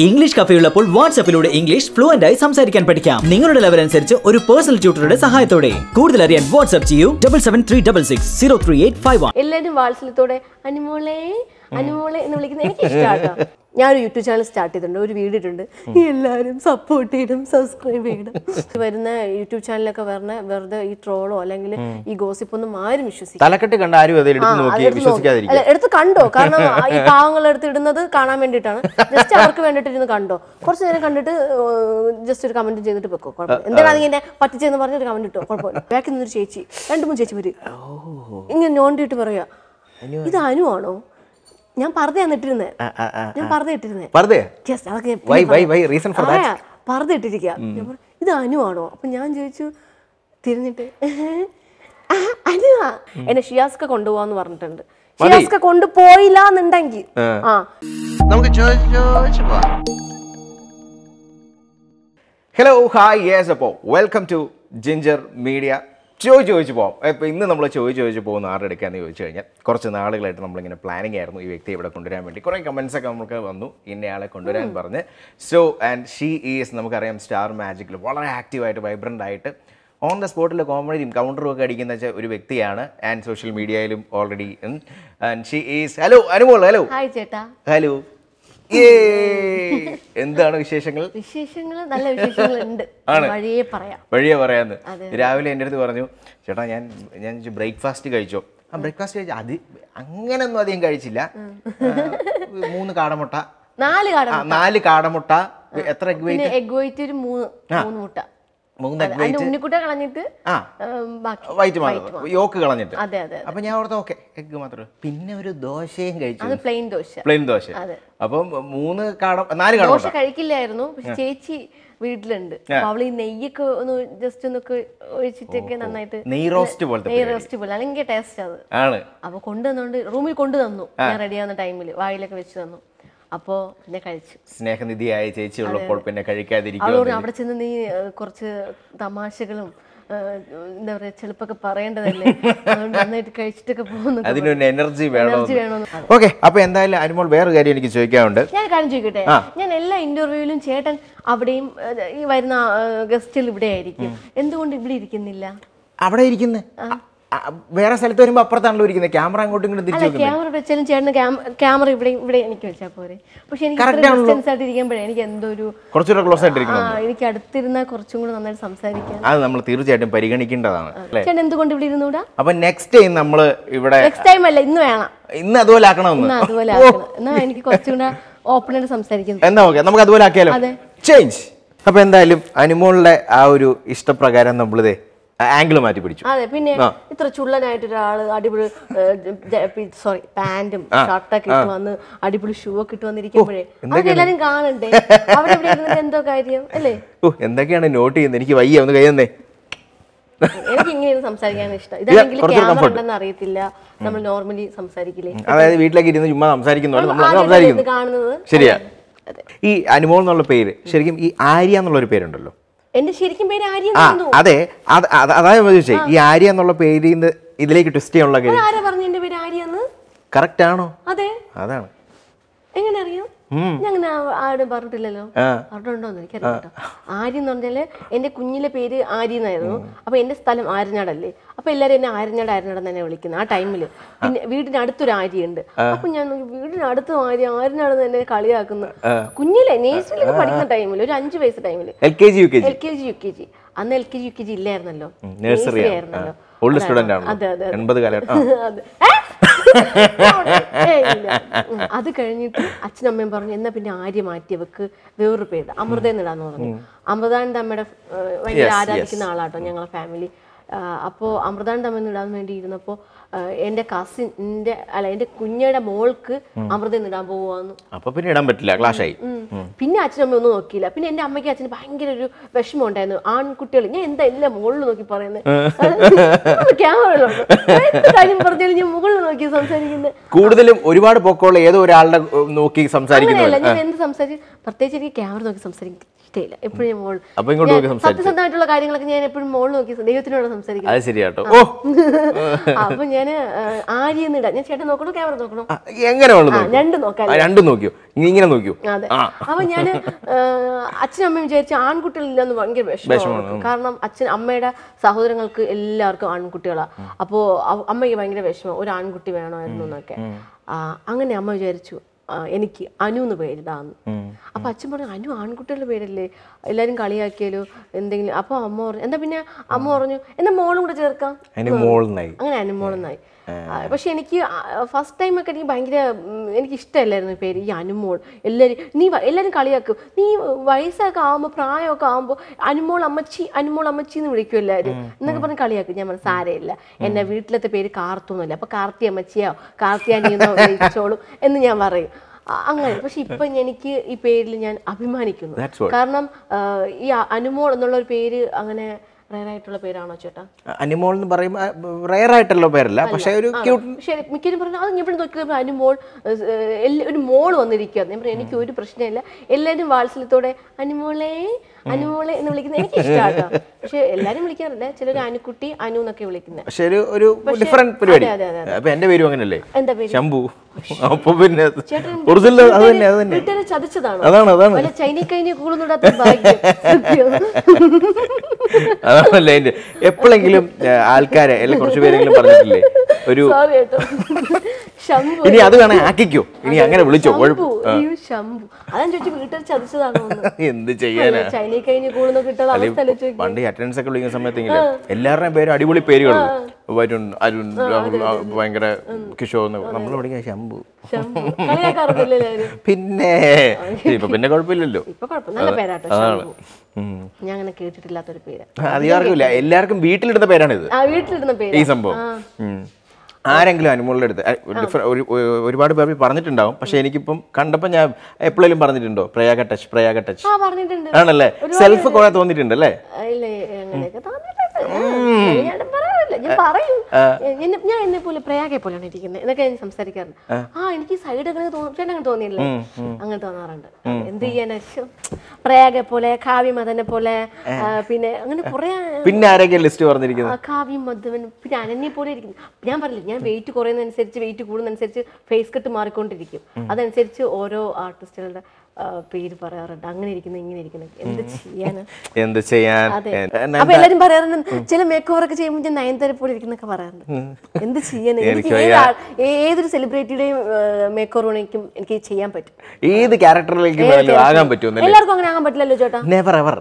English കഫയുള്ളപ്പോൾ വാട്സ്ആപ്പിലൂടെ English fluent ആയി സംസാരിക്കാൻ പഠിക്കാം നിങ്ങളുടെ ലെവൽ അനുസരിച്ച് ഒരു പേഴ്സണൽ ട്യൂട്ടറുടെ സഹായത്തോടെ കൂടുതൽ അറിയാൻ വാട്സ്ആപ്പ് ചെയ്യൂ double seven three double six zero three eight five one എല്ലാവരും വാത്സല്യത്തോടെ അനുമോളെ അനുമോളെ എന്ന് വിളിക്കുന്നത് എനിക്ക് ഇഷ്ടമാട്ടോ ഞാനൊരു യൂട്യൂബ് ചാനൽ സ്റ്റാർട്ട് ചെയ്തിട്ടുണ്ട് ഒരു വീഡിയോ ഇട്ടുണ്ട് എല്ലാവരും സപ്പോർട്ട് ചെയ്യണം സബ്സ്ക്രൈബ് ചെയ്യണം വരുന്ന യൂട്യൂബ് ചാനലൊക്കെ വരുന്ന വെറുതെ ഈ ട്രോളോ അല്ലെങ്കിൽ ഈ ഗോസിപ്പൊന്നും ആരും വിശ്വസിക്കും തലക്കെട്ട് കണ്ട ആരും അത് എടുത്ത് നോക്കി വിശ്വസിക്കാതിരിക്കും അല്ല എടുത്ത് കണ്ടോ കാരണം ആ ഈ പാവങ്ങൾ എടുത്ത് ഇടുന്നത് കാണാൻ വേണ്ടിയിട്ടാണ് ജസ്റ്റ് അവർക്ക് വേണ്ടിയിട്ട് ഇരുന്ന് കണ്ടോ കുറച്ച് നേരം കണ്ടിട്ട് ജസ്റ്റ് ഒരു കമന്റ് ചെയ്തിട്ട് വെക്കോ കുഴപ്പമില്ല എന്തിനാണ് ഇങ്ങനെ പറ്റിച്ചെന്ന് പറഞ്ഞ ഒരു കമന്റ് ഇട്ടോ കുഴപ്പമില്ല ബാക്കിൽ നിന്നൊരു ചേച്ചി രണ്ട് മൂന്ന് ചേച്ചി വരും ഇങ്ങനെ നോണ്ടിട്ട് പറയാ ഇത് അനുവാണോ ഞാൻ പറഞ്ഞ ഇട്ടിരുന്നേ ആ, ആ, ആ. ഞാൻ പറഞ്ഞ ഇട്ടിരുന്നേ വെറുതെ Yes, അതൊക്കെ Why, why, why? Reason for that? പറഞ്ഞ ഇട്ടിരിക്കുക ഞാൻ പറഞ്ഞു, ഇത് അനുവാണോ അപ്പൊ ഞാൻ ചോദിച്ചു തിരിഞ്ഞിട്ട് "ആ, അനുവാ എന്നെ ഷിയാസ്ക കൊണ്ടുപോവാന്ന് പറഞ്ഞിട്ടുണ്ട് ഷിയാസ്ക കൊണ്ടുപോയില്ല എന്നുണ്ടെങ്കിൽ ആ നമുക്ക് ചോദിച്ചു ചോദിച്ചു പോവാം ഹലോ ഹായ് യേസ് അപ്പോൾ വെൽക്കം ടു ജിഞ്ചർ മീഡിയ ചോദിച്ച് ചോദിച്ചു പോകാം ഇപ്പോൾ ഇന്ന് നമ്മൾ ചോദിച്ച് ചോദിച്ച് പോകുന്ന ആരുടെ എടുക്കാന്ന് ചോദിച്ചു കഴിഞ്ഞാൽ കുറച്ച് നാളുകളായിട്ട് നമ്മളിങ്ങനെ പ്ലാനിങ് ആയിരുന്നു ഈ വ്യക്തിയെ ഇവിടെ കൊണ്ടുവരാൻ വേണ്ടി കുറേ കമൻസ് ഒക്കെ നമുക്ക് വന്നു ഇന്നയാളെ കൊണ്ടുവരാൻ പറഞ്ഞ് സോ ആൻഡ് ഷീ ഈസ് നമുക്കറിയാം സ്റ്റാർ മാജിക്കിൽ വളരെ ആക്റ്റീവായിട്ട് വൈബ്രൻ്റ് ആയിട്ട് ഓൺ ദ സ്പോട്ടിൽ കോമഡിയും കൗണ്ടറും ഒക്കെ അടിക്കുന്ന ചെ- ഒരു വ്യക്തിയാണ് ആൻഡ് സോഷ്യൽ മീഡിയയിലും already and she is hello Anumol hello hi ചേട്ടാ ഹലോ ഏ എന്താണ് വിശേഷങ്ങൾ വിശേഷങ്ങൾ നല്ല വിശേഷങ്ങൾ ഉണ്ട് ആണ്. വഴിയേ പറയാം വഴിയെ പറയാന്ന് രാവിലെ എൻ്റെ അടുത്ത് പറഞ്ഞു ചേട്ടാ ഞാൻ ഞാൻ ബ്രേക്ക്ഫാസ്റ്റ് കഴിച്ചോ ആ ബ്രേക്ക്ഫാസ്റ്റ് കഴിച്ചു അത് അങ്ങനൊന്നും അധികം കഴിച്ചില്ല ആ, മൂന്ന് കാടമുട്ട നാല് കാട ആ, നാല് കാടമുട്ട എത്ര എഗ് പിന്നെ വെയിറ്റ് എഗ് വൈറ്റ് ഒരു മൂന്ന് മൂന്ന് മുട്ട മൂന്ന് എഗ് അതിന്റെ വെയിറ്റ് ഉണ്ണിക്കുട്ട കളഞ്ഞിട്ട് ആ ഉം, ബാക്കി വൈറ്റ് മാത്രം യോക്ക് കളഞ്ഞിട്ട് അതെ അതെ അപ്പൊ ഞാൻ ഓർത്ത ഓക്കെ എഗ് മാത്രം പിന്നെ ഒരു ദോശയും കഴിച്ചു അത് പ്ലെയിൻ ദോശ പ്ലെയിൻ ദോശ അതെ. അപ്പം മൂന്ന് കാടം നാല് ദോശ കാടമുട്ട കഴിക്കില്ലായിരുന്നു പക്ഷെ ചേച്ചി വീട്ടിലുണ്ട് അപ്പൊ അവള് ഈ നെയ്യൊക്കെ ഒന്ന് ജസ്റ്റ് ഒന്നൊക്കെ ഒഴിച്ചിട്ടൊക്കെ നന്നായിട്ട് നെയ് റോസ്റ്റ് പോലത്തെ നെയ് റോസ്റ്റ് പോലെ അല്ലെങ്കിൽ ടേസ്റ്റ് അത് ആണ് അപ്പൊ കൊണ്ടുവന്നോണ്ട് റൂമിൽ കൊണ്ടു തന്നു ഞാൻ റെഡി ആവുന്ന ടൈമിൽ വായിലൊക്കെ വെച്ച് തന്നു അപ്പോ പിന്നെ കഴിച്ചു സ്നേഹനിധിയായ ചേച്ചി ഉള്ളപ്പോൾ പിന്നെ കഴിക്കാതിരിക്കും അവളോട് അവിടെ ചെന്ന് നീ ഏഹ്, കുറച്ച് തമാശകളും ഏഹ്, എന്താ പറയാ ചിലപ്പൊക്കെ പറയേണ്ടതല്ലേ അതുകൊണ്ട് നന്നായിട്ട് കഴിച്ചിട്ടൊക്കെ പോകുന്നു അതിനൊരു എനർജി വേണം എനർജി വേണമെന്ന് ഓക്കെ അപ്പൊ എന്തായാലും അനുമോൾ വേറൊരു കാര്യം എനിക്ക് ചോദിക്കാനുണ്ട് ഞാൻ കാര്യം ചോദിക്കട്ടെ ഞാൻ എല്ലാ ഇന്റർവ്യൂവിലും ചേട്ടൻ അവിടെയും ഏഹ്, ഈ വരുന്ന ഗസ്റ്റിൽ ഇവിടെ ആയിരിക്കും എന്തുകൊണ്ട് ഇവിടെ ഇരിക്കുന്നില്ല അവിടെ ഇരിക്കുന്നത് വേറെ സ്ഥലത്ത് വരുമ്പോ അപ്പുറത്താണല്ലോ ഇരിക്കുന്നത് ക്യാമറ അങ്ങോട്ടും ഇങ്ങോട്ടും തിരിച്ചു അല്ല ക്യാമറ വെച്ചാലും ചേട്ടന് ക്യാമറ ഇവിടെ ഇവിടെ എനിക്ക് വെച്ചാൽ പോരെ പക്ഷെ എനിക്ക് Correct ഇത്ര ആണല്ലോ. ഡിസ്റ്റൻസ് ആയിട്ട് ഇരിക്കുമ്പോഴേ എനിക്ക് എന്തോ ഒരു കുറച്ചുകൂടെ ക്ലോസ് ആ ആയിട്ടിരിക്കണം എനിക്ക് അടുത്തിരുന്നാൽ കുറച്ചും കൂടെ നന്നായിട്ട് സംസാരിക്കാൻ അത് നമ്മൾ തീർച്ചയായിട്ടും പരിഗണിക്കേണ്ടതാണ് അല്ലേ ചേട്ടൻ എന്തുകൊണ്ട് ഇവിടെ ഇരുന്നൂടാ അപ്പൊ നെക്സ്റ്റ് ടൈം നമ്മൾ ഇവിടെ നെക്സ്റ്റ് ടൈം അല്ല ഇന്ന് വേണം ഇന്ന് അതുപോലെ ആക്കണമെന്ന് എന്നാ അതുപോലെ ആക്കണം എന്നാ എനിക്ക് കുറച്ചും കൂടെ ഓപ്പൺ ആയിട്ട് സംസാരിക്കുന്നത് എന്നാ ഓക്കെ നമുക്ക് അതുപോലെ ആക്കിയാലോ അതെ. ചേഞ്ച് അപ്പൊ എന്തായാലും അനുമോളുടെ ആ ഒരു ഇഷ്ടപ്രകാരം നമ്മളിതേ ആംഗിൾ മാറ്റി പിടിച്ചു അതെ പിന്നെ ആ. ഇത്ര ചുള്ളനായിട്ട് ഒരാള് അടിപൊളി സോറി പാന്റും ഷർട്ടൊക്കെ ഇട്ട് വന്ന് അടിപൊളി ഷൂ ഒക്കെ ഇട്ട് വന്നിരിക്കുമ്പോഴേ അതൊക്കെ എല്ലാരും കാണണ്ടേ അവിടെ ഇവിടെ ഇരുന്നിട്ട് എന്തോ കാര്യം അല്ലേ ഓ എന്തൊക്കെയാണ് നോട്ട് ചെയ്യുന്നത് എനിക്ക് വയ്യ ഒന്ന് കൈ തന്നേ എനിക്ക് ഇങ്ങനെ സംസാരിക്കാൻ ഇഷ്ടം ഇതാണെങ്കിൽ കുറച്ചൊരു ക്യാമറ comfort. ഉണ്ടെന്ന് അറിയത്തില്ല നമ്മൾ നോർമലി സംസാരിക്കില്ലേ അതായത് വീട്ടിലേക്ക് ഇരുന്ന് ചുമ്മാ സംസാരിക്കുന്ന പോലെ നമ്മൾ അങ്ങനെ ആദ്യമായിട്ടല്ലേ ഇത് സംസാരിക്കുന്നു കാണുന്നത് ശരിയാ അതെ. ഈ അനുമോൾ എന്നുള്ള പേര് ശരിക്കും ഈ ആര്യ എന്നുള്ള ഒരു പേരുണ്ടല്ലോ എന്റെ ശരിക്കും പേര് ആര്യ ആ അതെ അത് അത് അതാ ഞാൻ ചോദിച്ചേ ഈ ആര്യ എന്നുള്ള പേരിൽ നിന്ന് ഇതിലേക്ക് ട്വിസ്റ്റ് ചെയ്യാനുള്ള കാര്യം ആരാ പറഞ്ഞു എന്റെ പേര് ആര്യെന്ന് കറക്റ്റ് ആണോ അതെ അതാണ് എങ്ങനെ അറിയാം ഞാൻ അങ്ങനെ ആ- ആരും പറഞ്ഞിട്ടില്ലല്ലോ ആ. പറഞ്ഞിട്ടുണ്ടോന്ന് എനിക്കറിയാം കേട്ടോ ആര്യ എന്ന് പറഞ്ഞാല് എന്റെ കുഞ്ഞിലെ പേര് ആര്യ എന്നായിരുന്നു അപ്പൊ എന്റെ സ്ഥലം ആര്യനാടല്ലേ അപ്പൊ എല്ലാരും എന്നെ ആര്യനാട് ആര്യനാട് തന്നെ വിളിക്കുന്നത് ആ ടൈമില് പിന്നെ വീടിന് അടുത്തൊരു ആര്യ ഉണ്ട് അപ്പൊ ഞാൻ നോക്കി, വീടിന് അടുത്ത ആര്യ ആര്യനാട് തന്നെ കളിയാക്കുന്നു കുഞ്ഞിലെ നേഴ്സറിയിലൊക്കെ പഠിക്കുന്ന ടൈമിൽ ഒരു അഞ്ചു വയസ്സ് ടൈമില് L K G U K G L K G U K G അന്ന് L K G U K G ഇല്ലായിരുന്നല്ലോ നഴ്സറി Nursery ആയിരുന്നല്ലോ ഓൾഡ് അതാണ്. സ്റ്റുഡന്റ് ആണ് അതെ അതെ എൺപത് കാലഘട്ടം ആ. അതെ. ഏ? ഏയ് ഇല്ല. ഉം. അത് കഴിഞ്ഞിട്ട് അച്ഛനമ്മയും പറഞ്ഞു എന്നാ പിന്നെ ആര്യ മാറ്റി വെക്ക് വേറൊരു പേര് അമൃത എന്നിടാന്ന് പറഞ്ഞു അമൃതാനന്ദ അമ്മയുടെ ഏഹ്, ഭയങ്കര Yes, ആരാധിക്കുന്ന ആളാട്ടോ ഞങ്ങളെ ഫാമിലി അപ്പോൾ അമൃതാനന്ദ അമ്മ എന്നിടാൻ വേണ്ടി ഇരുന്നപ്പോൾ എൻ്റെ കസിൻ്റെ അല്ല എൻ്റെ കുഞ്ഞയുടെ മോൾക്ക് അമൃത എന്നിടാൻ പോവാന്ന് അപ്പൊ പിന്നെ ഇടാൻ പറ്റില്ല ക്ലാഷ് ആയി ഉം. പിന്നെ അച്ഛനമ്മ ഒന്നും നോക്കിയില്ല പിന്നെ എന്റെ അമ്മയ്ക്ക് അച്ഛന് ഭയങ്കര ഒരു വിഷമം ഉണ്ടായിരുന്നു ആൺകുട്ടികൾ ഞാൻ എന്താ എല്ലാം മുകളിൽ നോക്കി പറയുന്നത് ക്യാമറയിലുണ്ട് കാര്യം പറഞ്ഞാലും ഞാൻ മുകളിൽ നോക്കി സംസാരിക്കുന്നത് കൂടുതലും ഒരുപാട് പൊക്കമുള്ള ഏതോ ഒരാളുടെ ഉം, നോക്കി സംസാരിക്കുന്നു അങ്ങനെയല്ല ഞാൻ എന്ത് സംസാരിച്ചു പ്രത്യേകിച്ച് എനിക്ക് ക്യാമറ നോക്കി സംസാരിക്കും ഇഷ്ടമില്ല എപ്പോഴും ഞാൻ മോൾ അപ്പൊ ഇങ്ങോട്ട് നോക്കി സംസാരിച്ചു. സത്യസന്ധമായിട്ടുള്ള കാര്യങ്ങളൊക്കെ ഞാൻ എപ്പോഴും മോൾ നോക്കി ദൈവത്തിനോട് സംസാരിക്കുന്നത് അത് ശരിയാട്ടോ ഓ അപ്പൊ ഞാൻ ആര്യെന്ന് ഇടാം ഞാൻ ചേട്ടൻ നോക്കണോ ക്യാമറ നോക്കണോ ആ, എങ്ങനെ വേണം ആ, രണ്ടും നോക്കാം ആ, രണ്ടും നോക്കിയോ ഇനി ഇങ്ങനെ നോക്കിയോ അതെ ആ അപ്പൊ ഞാൻ അച്ഛനും അമ്മയും വിചാരിച്ച ആൺകുട്ടികളില്ലെന്ന് ഭയങ്കര വിഷമമാണ് കാരണം അച്ഛൻ അമ്മയുടെ സഹോദരങ്ങൾക്ക് എല്ലാവർക്കും ആൺകുട്ടികളാ അപ്പോ അവ- അമ്മയ്ക്ക് ഭയങ്കര വിഷമം ഒരു ആൺകുട്ടി വേണമായിരുന്നു എന്നൊക്കെ ആ, അങ്ങനെ അമ്മ വിചാരിച്ചു ആ, എനിക്ക് അനു എന്ന് പേരിടാന്ന് അപ്പൊ അച്ഛൻ പറഞ്ഞു അനു ആൺകുട്ടികളുടെ പേരല്ലേ എല്ലാരും കളിയാക്കിയാലോ എന്തെങ്കിലും അപ്പൊ അമ്മ പറഞ്ഞു എന്താ പിന്നെ അമ്മ പറഞ്ഞു എന്നാ മോളും കൂടെ ചേർക്കാം അതിന് മോളിനായി അങ്ങനെ അനുമോളെന്നായി പക്ഷെ എനിക്ക് ഫസ്റ്റ് ടൈം ഒക്കെ എനിക്ക് ഭയങ്കര ഉം, എനിക്ക് ഇഷ്ടമല്ലായിരുന്നു ഈ പേര് ഈ അനുമോൾ എല്ലാവരും നീ വ- എല്ലാവരും കളിയാക്കും നീ വയസ്സൊക്കെ ആകുമ്പോൾ പ്രായമൊക്കെ ആകുമ്പോൾ അനുമോൾ അമ്മച്ചി അനുമോൾ അമ്മച്ചി എന്ന് വിളിക്കും എല്ലാവരും എന്നൊക്കെ പറഞ്ഞ് കളിയാക്കും ഞാൻ പറഞ്ഞു സാരമില്ല എന്നെ വീട്ടിലത്തെ പേര് കാർത്തൊന്നുമല്ല അപ്പൊ കാർത്തി അമ്മച്ചിയോ കാർത്തി അനിയെന്നോ വിളിച്ചോളൂ എന്ന് ഞാൻ പറയും അ- അങ്ങനെ പക്ഷെ ഇപ്പൊ എനിക്ക് ഈ പേരിൽ ഞാൻ അഭിമാനിക്കുന്നു That's what. കാരണം ആ, ഈ അ- അനുമോൾ എന്നുള്ള ഒരു പേര് അങ്ങനെ റയർ ആയിട്ടുള്ള പേരാണോ ചേട്ടാ അനിമോൾ എന്ന് പറയുമ്പോൾ റയർ ആയിട്ടുള്ള പേരല്ല പക്ഷെ ഒരു ക്യൂട്ട് ശരി മിക്കരും പറഞ്ഞു അത് ഞാൻ ഇവിടെ നോക്കിയപ്പോൾ അതിന് മോൾ ഏഹ്, എല്ലാ- ഒരു മോൾ വന്നിരിക്കുക ഞാൻ പറഞ്ഞു എനിക്ക് ഒരു പ്രശ്നമില്ല എല്ലാവരും വാത്സല്യത്തോടെ അനുമോളെ അനുമോളെ എന്ന് വിളിക്കുന്നത് എനിക്ക് ഇഷ്ടമാട്ടോ പക്ഷെ എല്ലാരും വിളിക്കാറില്ല ചിലർ അനുക്കുട്ടി അനു എന്നൊക്കെ വിളിക്കുന്നത് പക്ഷെ ഒരു ഒരു ഡിഫറെന്റ് പരിപാടി അതെ, അതെ, അപ്പൊ എന്റെ പേരും അങ്ങനല്ലേ എന്താ പേര് ശംഭു അപ്പൊ പിന്നെ ചേട്ടൻ ഒറിജിനൽ അത് തന്നെ അത് തന്നെ വീട്ടുകാരെ ചതിച്ചതാണോ അതാണ് അതാണ് വല്ല ചൈനീ കഴിഞ്ഞ് കൂടുന്നിടാത്ത ഭാഗ്യം സത്യം. അതാണല്ലേ എന്റെ എപ്പോഴെങ്കിലും ആൾക്കാരെ അല്ലെ കുറച്ച് പേരെങ്കിലും പറഞ്ഞിട്ടില്ലേ ഒരു Sorry കേട്ടോ ശംഭു ഇനി അത് വേണേ ആക്കിക്കോ ഇനി അങ്ങനെ വിളിച്ചോ ശംഭു കുഴപ്പം അയ്യോ ശംഭു അതാ ചോദിച്ചു വീട്ടുകാർ ചതിച്ചതാണോ എന്ന് എന്ത് ചെയ്യാനാ ചൈനീ കഴിഞ്ഞ് കൂടുന്ന കിട്ടുന്ന അല്ലെ അവസ്ഥ ആലോചിച്ച് നോക്കിയേ. പണ്ട് അറ്റൻഡൻസ് ഒക്കെ വിളിക്കുന്ന സമയത്തെങ്കിലും എല്ലാവരുടെയും പേര് അടിപൊളി പേരുകളും വരുൺ അരുൺ രാഹുൽ, ആ, ഭയങ്കര കിഷോർ എന്ന് നമ്മൾ വിളിക്കാൻ ശംഭു ശംഭു കളിയാക്കാറൊന്നുമില്ല എല്ലാവരും പിന്നെ ഇപ്പൊ പിന്നെ കുഴപ്പമില്ലല്ലോ ഇപ്പൊ കുഴപ്പം നല്ല പേരാട്ടോ ശംഭു ഞാൻ അങ്ങനെ കേട്ടിട്ടില്ലാത്തൊരു പേര് അധികാർക്കും ഇല്ല എല്ലാവർക്കും വീട്ടിലിടുന്ന പേരാണിത് ആ വീട്ടിലിടുന്ന പേര് ഈ സംഭവം ഉം. ആരെങ്കിലും അനുമോളുടെ അടുത്ത് അ, ഡിഫറ- ഒരു- ഒരു- ഒരുപാട് പേർ പറഞ്ഞിട്ടുണ്ടാവും പക്ഷെ എനിക്കിപ്പം കണ്ടപ്പോൾ ഞാൻ എപ്പോഴേലും പറഞ്ഞിട്ടുണ്ടോ പ്രയാഗ ടച്ച് പ്രയാഗ ടച്ച് ആ പറഞ്ഞിട്ടുണ്ട് ആണല്ലേ സെൽഫ് കുറെ തോന്നിയിട്ടുണ്ട് അല്ലേ ഇല്ലേ അങ്ങനെയൊക്കെ തോന്നിയിട്ടുണ്ട് ഞാൻ പറയാറില്ല ഞാൻ പറയും എന്നെ- ഞാൻ എന്നെ പോലെ പ്രയാഗെ പോലെയാണ് ഇരിക്കുന്നത് എന്നൊക്കെ ഞാൻ സംസാരിക്കാറുണ്ട് ആ എനിക്ക് സൈഡ് അങ്ങനെ തോന്നും ചേട്ടൻ അങ്ങനെ തോന്നിയില്ലേ അങ്ങനെ തോന്നാറുണ്ട് എന്ത് ചെയ്യാനാ ശ്ശോ. പ്രയാഗെ പോലെ കാവ്യ മദനെ പോലെ ആ, പിന്നെ അങ്ങനെ കുറെ പിന്നെ ആരൊക്കെയാ ലിസ്റ്റ് പറഞ്ഞിരിക്കുന്നത് കാവ്യം മധുവൻ പിന്നെ അനന്യെ പോലെ ഇരിക്കും ഞാൻ പറഞ്ഞില്ല ഞാൻ വെയിറ്റ് കുറയുന്നതനുസരിച്ച് വെയിറ്റ് കൂടുന്നതനുസരിച്ച് ഫേസ് കട്ട് മാറിക്കൊണ്ടിരിക്കും അതനുസരിച്ച് ഓരോ ആർട്ടിസ്റ്റുകളുടെ ആ, പേര് പറയാറുണ്ട് അങ്ങനെ ഇരിക്കുന്നു ഇങ്ങനെ ഇരിക്കുന്നു എന്ത് ചെയ്യാന് എന്ത് ചെയ്യാൻ അതെ എ- അപ്പൊ എല്ലാരും പറയാറുണ്ട് ചില മേക്ക് ഓവർ ഒക്കെ ചെയ്യുമ്പോൾ ഞാൻ നയൻതാര പോലെ ഇരിക്കുന്നൊക്കെ പറയാറുണ്ട് എന്ത് ചെയ്യാൻ എനിക്ക് ഏത് ആൾ- ഏതൊരു സെലിബ്രിറ്റിയുടെയും മേക്ക് ഓവർ വേണമെങ്കിലും എനിക്ക് ചെയ്യാൻ പറ്റും ഏത് ക്യാരക്ടറിലേക്ക് വേണമെങ്കിലും ആകാൻ പറ്റുമെന്നല്ലേ എല്ലാവർക്കും അങ്ങനെ ആകാൻ പറ്റില്ലല്ലോ ചേട്ടാ നെവർ എവർ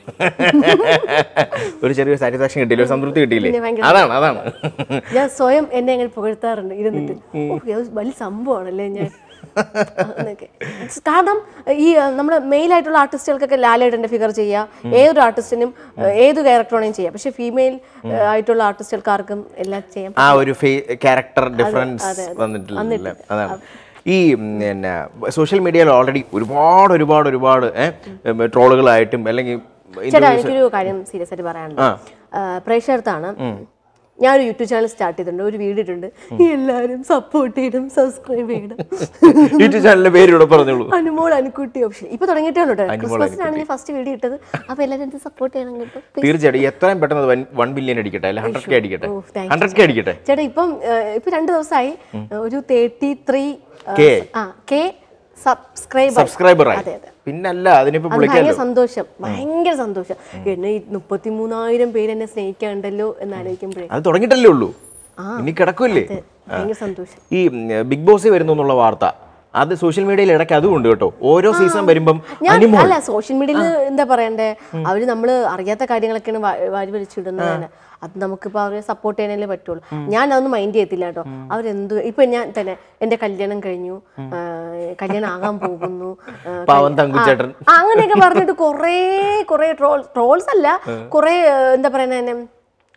ഒരു ചെറിയ സാറ്റിസ്ഫാക്ഷൻ കിട്ടിയില്ല ഒരു സംതൃപ്തി കിട്ടിയില്ലേ പിന്നെ ഭയങ്കര അതാണ് അതാണ് ഞാൻ സ്വയം എന്നെ അങ്ങനെ പുകഴ്ത്താറുണ്ട് ഇരുന്നിട്ട് ഓ, അത് വലിയ സംഭവമാണല്ലേ ഞാൻ എന്നൊക്കെ. കാരണം ഈ നമ്മുടെ മെയിൽ ആയിട്ടുള്ള ആർട്ടിസ്റ്റുകൾക്കൊക്കെ ലാലേട്ടന്റെ ഫിഗർ ചെയ്യാം ഏതൊരു ആർട്ടിസ്റ്റിനും ഏത് ക്യാരക്ടറാണെങ്കിലും ചെയ്യാം പക്ഷെ ഫീമെയിൽ ആയിട്ടുള്ള ആർട്ടിസ്റ്റുകൾക്കാർക്കും എല്ലാം ചെയ്യാം ആ ഒരു ക്യാരക്ടർ ഡിഫറൻസ് വന്നിട്ടില്ല അതാണ് ഈ ഉം, പിന്നെ സോഷ്യൽ മീഡിയയിൽ ഓൾറെഡി ഒരുപാട് ഒരുപാട് ഒരുപാട് ട്രോളുകളായിട്ടും അല്ലെങ്കിൽ ചേട്ടാ എനിക്കൊരു കാര്യം സീരിയസ് ആയിട്ട് പറയാനുണ്ട് ആ, പ്രേക്ഷകർത്താണ് ഞാനൊരു യൂട്യൂബ് ചാനൽ സ്റ്റാർട്ട് ചെയ്തിട്ടുണ്ട് ഒരു വീഡിയോ ഇട്ടുണ്ട് എല്ലാവരും സപ്പോർട്ട് ചെയ്യണം സബ്സ്ക്രൈബ് ചെയ്യണം യൂട്യൂബ് ചാനലിന്റെ പേര് ഇവിടെ പറഞ്ഞോളൂ അനുമോൾ അനുക്കുട്ടി ഓപ്ഷൻ ഇപ്പൊ തുടങ്ങിയിട്ടേ ഉള്ളൂ കേട്ടോ ക്രിസ്മസിനാണ് ഞാൻ ഫസ്റ്റ് വീഡിയോ ഇട്ടത് അപ്പൊ എല്ലാവരും എന്ത് സപ്പോർട്ട് ചെയ്യണം കേട്ടോ Please. തീർച്ചയായിട്ടും എത്രയും പെട്ടെന്ന് വൺ ബില്യൺ അടിക്കട്ടെ അല്ല ഹൺഡ്രഡ് കെ അടിക്കട്ടെ ഓ, thank you, ഹൺഡ്രഡ് കെ അടിക്കട്ടെ ചേട്ടാ ഇപ്പം ഏഹ്, ഇപ്പൊ രണ്ട് ദിവസമായി ഒരു തേർട്ടി ത്രീ K. ആ കെ സബ്സ്ക്രൈബർ സബ്സ്ക്രൈബർ ആയി അതെ അതെ പിന്നല്ല അതിനിപ്പോ അത് ഭയങ്കര വിളിക്കാമല്ലോ സന്തോഷം ഭയങ്കര സന്തോഷം എന്നെ ഈ മുപ്പത്തി മൂന്നായിരം പേര് എന്നെ സ്നേഹിക്കാണ്ടല്ലോ എന്ന് ആലോചിക്കുമ്പോഴേ അത് തുടങ്ങിയിട്ടല്ലേ ഉള്ളൂ ഇനി കിടക്കുമല്ലേ അതെ, ഭയങ്കര സന്തോഷം ഈ ഉം, ബിഗ് ബോസ് വരുന്നു എന്നുള്ള വാർത്ത അത് സോഷ്യൽ മീഡിയയിൽ ഇടയ്ക്ക് അതും ഉണ്ട് കേട്ടോ ഓരോ സീസൺ വരുമ്പം ഞാൻ അനിമോൾ അല്ല സോഷ്യൽ മീഡിയയിൽ എന്താ പറയണ്ടേ അവര് നമ്മള് അറിയാത്ത കാര്യങ്ങളൊക്കെയാണ് വാ- വാരി വലിച്ചിടുന്നതാണ് അത് നമുക്കിപ്പോ അവരെ സപ്പോർട്ട് ചെയ്യാനല്ലേ പറ്റുള്ളൂ ഞാൻ അതൊന്നും മൈൻഡ് ചെയ്യത്തില്ല കേട്ടോ അവരെന്തു ഇപ്പൊ ഞാൻ തന്നെ എന്റെ കല്യാണം കഴിഞ്ഞു ആ, കല്യാണം ആകാൻ പോകുന്നു ആ, പാവം കൽ- തങ്കുച്ചേട്ടൻ. ആ, അങ്ങനെയൊക്കെ പറഞ്ഞിട്ട് കുറേ കുറേ ട്രോൾ ട്രോൾസ് അല്ല കുറേ ആ, എന്താ പറയുന്നത്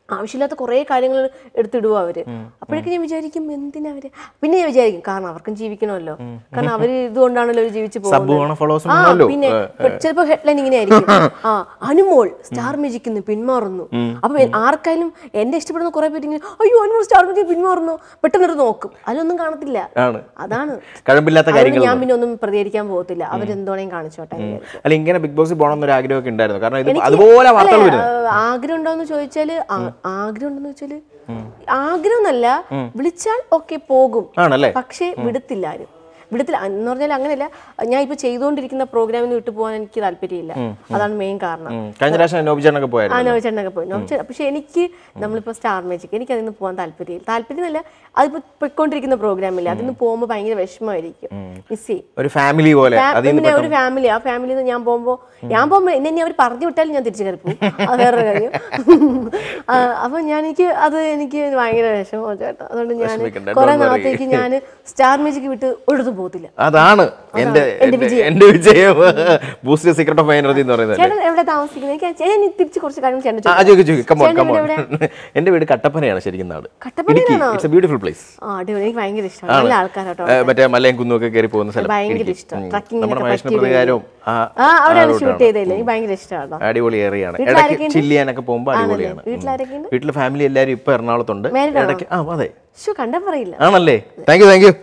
ആവശ്യമില്ലാത്ത കുറേ കാര്യങ്ങൾ എടുത്തിടുക അവര് അപ്പോഴൊക്കെ ഞാൻ വിചാരിക്കും എന്തിനാ അവര് പിന്നെ ഞാൻ വിചാരിക്കും കാരണം അവർക്കും ജീവിക്കണമല്ലോ കാരണം അവര് ഇതുകൊണ്ടാണല്ലോ അവര് ജീവിച്ചു Sub വേണം, followers ആ വേണമല്ലോ. പിന്നെ ചിലപ്പോ ഹെഡ്ലൈൻ ഇങ്ങനെ ആയിരിക്കും ആ അനുമോൾ സ്റ്റാർ മ്യൂജിക്കിന്ന് പിന്മാറുന്നു അപ്പൊ എ- ആർക്കായാലും എന്നെ ഇഷ്ടപ്പെടുന്ന കുറെ പേര് ഇങ്ങനെ അയ്യോ അനുമോൾ സ്റ്റാർ മ്യൂജിക് പിന്മാറുന്നു പെട്ടെന്ന് എടുത്ത് നോക്കും അതിലൊന്നും കാണത്തില്ല ആണ്. അതാണ് കഴമ്പില്ലാത്ത അതുകൊണ്ട് കാര്യങ്ങൾ ഞാൻ പിന്നെ ഒന്നും പ്രതികരിക്കാൻ പോകത്തില്ല അവരെന്തോണേയും കാണിച്ചോട്ടെ എന്ന് വിചാരിക്കും. അല്ല ഇങ്ങനെ ബിഗ് ബോസിൽ പോകണം എന്നൊരു ആഗ്രഹമൊക്കെ ഉണ്ടായിരുന്നു കാരണം ഇത് എനിക്ക് അതുപോലെ വാർത്തകൾ അല്ല, വരുന്നത് ആ, ആഗ്രഹം ഉണ്ടോന്ന് ചോദിച്ചാല് ആ- ആഗ്രഹം ഉണ്ടെന്ന് വെച്ചാല് ആഗ്രഹം എന്നല്ല വിളിച്ചാൽ ഓക്കെ പോകും ആണല്ലേ പക്ഷേ വിടത്തില്ല ആരും വിടത്തില്ല എന്ന് പറഞ്ഞാൽ അങ്ങനെയല്ല ഞാൻ ഇപ്പൊ ചെയ്തുകൊണ്ടിരിക്കുന്ന പ്രോഗ്രാമിൽ നിന്ന് വിട്ടു പോകാൻ എനിക്ക് താല്പര്യമില്ല അതാണ് മെയിൻ കാരണം ഉം. കഴിഞ്ഞ പ്രാവശ്യം നോബിചേട്ടനൊക്കെ ആ പോയായിരുന്നു നോവിച്ചേട്ടനൊക്കെ പോയി നോവിച്ച പക്ഷെ എനിക്ക് നമ്മളിപ്പോൾ സ്റ്റാർ മാജിക് എനിക്ക് അതിൽ നിന്ന് പോകാൻ താല്പര്യമില്ല താല്പര്യമല്ല അതിപ്പോ പൊയ്ക്കൊണ്ടിരിക്കുന്ന പ്രോഗ്രാമില്ല അതിൽ നിന്ന് പോകുമ്പോൾ ഭയങ്കര വിഷമമായിരിക്കും മിസ് ചെയ്യും ഒരു ഫാമിലി പോലെ ഫാ- അതിൽ പിന്നെ ഒരു ഫാമിലി ആ ഫാമിലിയിൽ നിന്ന് ഞാൻ പോകുമ്പോ ഞാൻ പോകുമ്പോ എന്നെ ഇനി അവർ പറഞ്ഞു വിട്ടാലും ഞാൻ തിരിച്ചു കയറി പോകും അത് വേറൊരു കാര്യം ആ, അപ്പൊ ഞാൻ എനിക്ക് അത് എനിക്ക് ഭയങ്കര വിഷമം ചേട്ടാ അതുകൊണ്ട് ഞാൻ വിഷമിക്കണ്ട, കുറെ don't worry. നാളത്തേക്ക് ഞാൻ സ്റ്റാർ മ്യൂജിക് വിട്ട് ഒഴുതു പോകത്തില്ല അതാണ് എന്റെ എന്റെ- എന്റെ വിജയം ബൂസ്റ്റ് സീക്രട്ട് ഓഫ് എനർജി എന്ന് പറയുന്നത് ചേട്ടൻ എവിടെ താമസിക്കുന്നത് എനിക്ക് ചേട്ടൻ ഇനി തിരിച്ച് കുറച്ച് കാര്യം ചേട്ടൻ ആ ചോദിക്കാം. ചോദിക്കൂ ചോദിക്കൂ കമോൺ ചേട്ടൻ കമോൺ ഇവിടെ എന്റെ വീട് കട്ടപ്പനയാണ് ശരിക്കും നാട് കട്ടപ്പനയിലാണോ? ഇറ്റ്സ് എ ബ്യൂട്ടിഫുൾ പ്ലേസ് ആ അടിപൊളി എനിക്ക് ഭയങ്കര ഇഷ്ടമാണ് നല്ല ആൾക്കാരാട്ടോ മറ്റേ മലയും കുന്നും ഒക്കെ കയറി പോകുന്ന സ്ഥലം ഭയങ്കര ഇടുക്കി. ഇഷ്ടം ഉം. ട്രക്കിങ്ങിനൊക്കെ നമ്മുടെ മഹേഷിന് പറ്റിയ പ്രതികാരവും ആ ആ അവിടെയാണ് ആ ഷൂട്ട് route ആണ്. ചെയ്തതില്ല എനിക്ക് ഭയങ്കര ഇഷ്ടമാണ് അടിപൊളി ഏറിയാണ് വീട്ടിൽ ഇടയ്ക്ക് ആരൊക്കെയുണ്ട്? ചില്ല് ചെയ്യാനൊക്കെ പോകുമ്പോൾ അടിപൊളിയാണ് ഉം. വീട്ടിലാരൊക്കെയുണ്ട്? വീട്ടിലെ ഫാമിലി എല്ലാവരും ഇപ്പൊ എറണാകുളത്തുണ്ട് Married ആണോ? ഇടയ്ക്ക് ആ അതെ ഷോ കണ്ടാ പറയില്ല ആണല്ലേ താങ്ക് യു താങ്ക് യു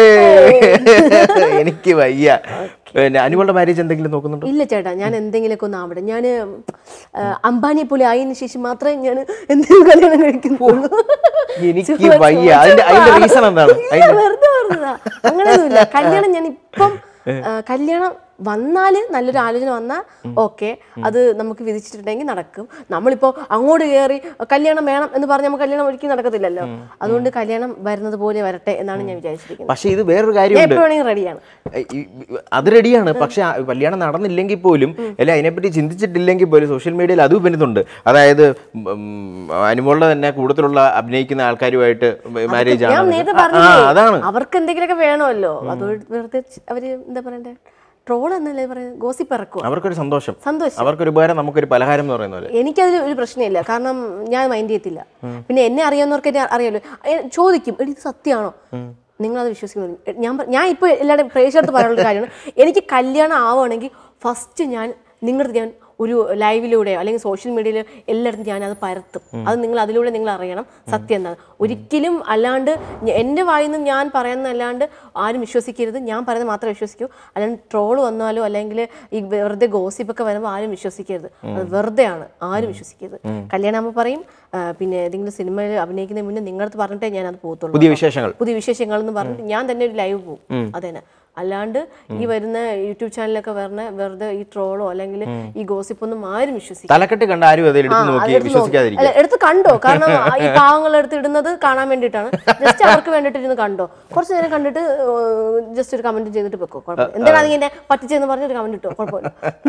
എനിക്ക് വയ്യ പിന്നെ അനുവളുടെ മാരേജ് എന്തെങ്കിലും നോക്കുന്നുണ്ടോ ഇല്ല ചേട്ടാ ഞാൻ എന്തെങ്കിലുമൊക്കെ ഒന്ന് ആവട്ടെ ഞാൻ അംബാനിയെ പോലെ ആയതിനു ശേഷം മാത്രമേ ഞാൻ എന്തെങ്കിലും കല്യാണം കഴിക്കുന്നുള്ളൂ എനിക്ക് ചുമ്മാ വയ്യ. ചുമ്മാ അതിന്റെ- അതിന്റെ ചുമ്മാ. reason എന്താണ്? ഇല്ല, വെറുതെ പറഞ്ഞതാ അങ്ങനെയൊന്നുമില്ല കല്യാണം ഞാൻ ഇപ്പം ആ, കല്യാണം വന്നാല് നല്ലൊരു ആലോചന വന്നാൽ ഓക്കെ അത് നമുക്ക് വിധിച്ചിട്ടുണ്ടെങ്കിൽ നടക്കും നമ്മളിപ്പോ അങ്ങോട്ട് കയറി കല്യാണം വേണം എന്ന് പറഞ്ഞ് നമുക്ക് കല്യാണം ഒരിക്കലും നടക്കത്തില്ലല്ലോ അതുകൊണ്ട് കല്യാണം വരുന്നത് പോലെ വരട്ടെ എന്നാണ് ഞാൻ വിചാരിച്ചിരിക്കുന്നത് പക്ഷെ ഇത് വേറൊരു ഞാൻ കാര്യമുണ്ട് എപ്പോ വേണമെങ്കിൽ റെഡിയാണ് ഈ- ഈ- അത് റെഡിയാണ് പക്ഷെ ആ കല്യാണം നടന്നില്ലെങ്കിൽ പോലും അല്ലെ അതിനെപ്പറ്റി ചിന്തിച്ചിട്ടില്ലെങ്കിൽ പോലും സോഷ്യൽ മീഡിയയിൽ അതും വരുന്നുണ്ട് അതായത് അനുമോളുടെ തന്നെ കൂടുതലുള്ള അഭിനയിക്കുന്ന ആൾക്കാരുമായിട്ട് മാരേജ് ഞാൻ ആണ് നേരത്തെ ആ, പറഞ്ഞില്ലേ അതാണ് അവർക്ക് എന്തെങ്കിലുമൊക്കെ വേണമല്ലോ അത് വെറുതെ ചി- അവര് എന്താ പറയണ്ടേ ട്രോൾ എന്നല്ലേ പറയുന്നത് ഗോസിപ്പ് ഇറക്കുക അവർക്കൊരു സന്തോഷം സന്തോഷം അവർക്കൊരു ഉപകാരം നമുക്കൊരു പലഹാരം എന്ന് പറയുന്ന പോലെ എനിക്കതിൽ ഒരു പ്രശ്നമില്ല കാരണം ഞാൻ മൈൻഡ് ചെയ്യത്തില്ല പിന്നെ എന്നെ അറിയാവുന്നവർക്ക് എന്നെ അറിയാലോ എ, ചോദിക്കും എടി ഇത് സത്യമാണോ നിങ്ങളത് വിശ്വസിക്കുന്നു എ, ഞാൻ പ- ഞാൻ ഇപ്പോൾ എല്ലാവരുടെയും പ്രേക്ഷകർക്ക് പറയാനുള്ള കാര്യമാണ് എനിക്ക് കല്യാണം ആവുകയാണെങ്കിൽ ഫസ്റ്റ് ഞാൻ നിങ്ങളുടെ ഞാൻ ഒരു ലൈവിലൂടെയോ അല്ലെങ്കിൽ സോഷ്യൽ മീഡിയയിലോ എല്ലായിടത്തും ഞാൻ അത് പരത്തും അത് നിങ്ങൾ അതിലൂടെ നിങ്ങൾ അറിയണം സത്യം എന്താണ് ഒരിക്കലും അല്ലാണ്ട് ഞ- എൻ്റെ വായിൽ നിന്ന് ഞാൻ പറയുന്നതല്ലാണ്ട് ആരും വിശ്വസിക്കരുത് ഞാൻ പറയുന്നത് മാത്രമേ വിശ്വസിക്കൂ അല്ലാണ്ട് ട്രോൾ വന്നാലോ അല്ലെങ്കിൽ ഈ വെറുതെ ഗോസിപ്പൊക്കെ വരുമ്പോൾ ആരും വിശ്വസിക്കരുത് അത് വെറുതെയാണ് ആരും വിശ്വസിക്കരുത് കല്യാണം ആകുമ്പോൾ പറയും ആ, പിന്നെ ഏതെങ്കിലും സിനിമയിൽ അഭിനയിക്കുന്നതിന് മുന്നേ നിങ്ങളടുത്ത് പറഞ്ഞിട്ടേ ഞാൻ അത് പോകത്തുള്ളൂ പുതിയ വിശേഷങ്ങൾ പുതിയ വിശേഷങ്ങൾ എന്ന് പറഞ്ഞിട്ട് ഞാൻ തന്നെ ഒരു ലൈവ് പോകും അതന്നെ അല്ലാണ്ട് ഈ വരുന്ന യൂട്യൂബ് ചാനലൊക്കെ വരുന്ന വെറുതെ ഈ ട്രോളോ അല്ലെങ്കിൽ ഈ ഗോസിപ്പ് ഒന്നും ആരും വിശ്വസിക്കും തലക്കെട്ട് കണ്ട ആരും അതിൽ എടുത്ത് നോക്കി വിശ്വസിക്കാതിരിക്കും അല്ല എടുത്ത് കണ്ടോ കാരണം ആ ഈ പാവങ്ങൾ എടുത്ത് ഇടുന്നത് കാണാൻ വേണ്ടിയിട്ടാണ് ജസ്റ്റ് അവർക്ക് വേണ്ടിയിട്ട് ഇരുന്ന് കണ്ടോ കുറച്ച് നേരം കണ്ടിട്ട് ജസ്റ്റ് ഒരു കമന്റ് ചെയ്തിട്ട് വെക്കോ കുഴപ്പമില്ല എന്താണ് അതിങ്ങനെ പറ്റിച്ചെന്ന് പറഞ്ഞ് ഒരു കമന്റ് ഇട്ടോ കുഴപ്പമില്ല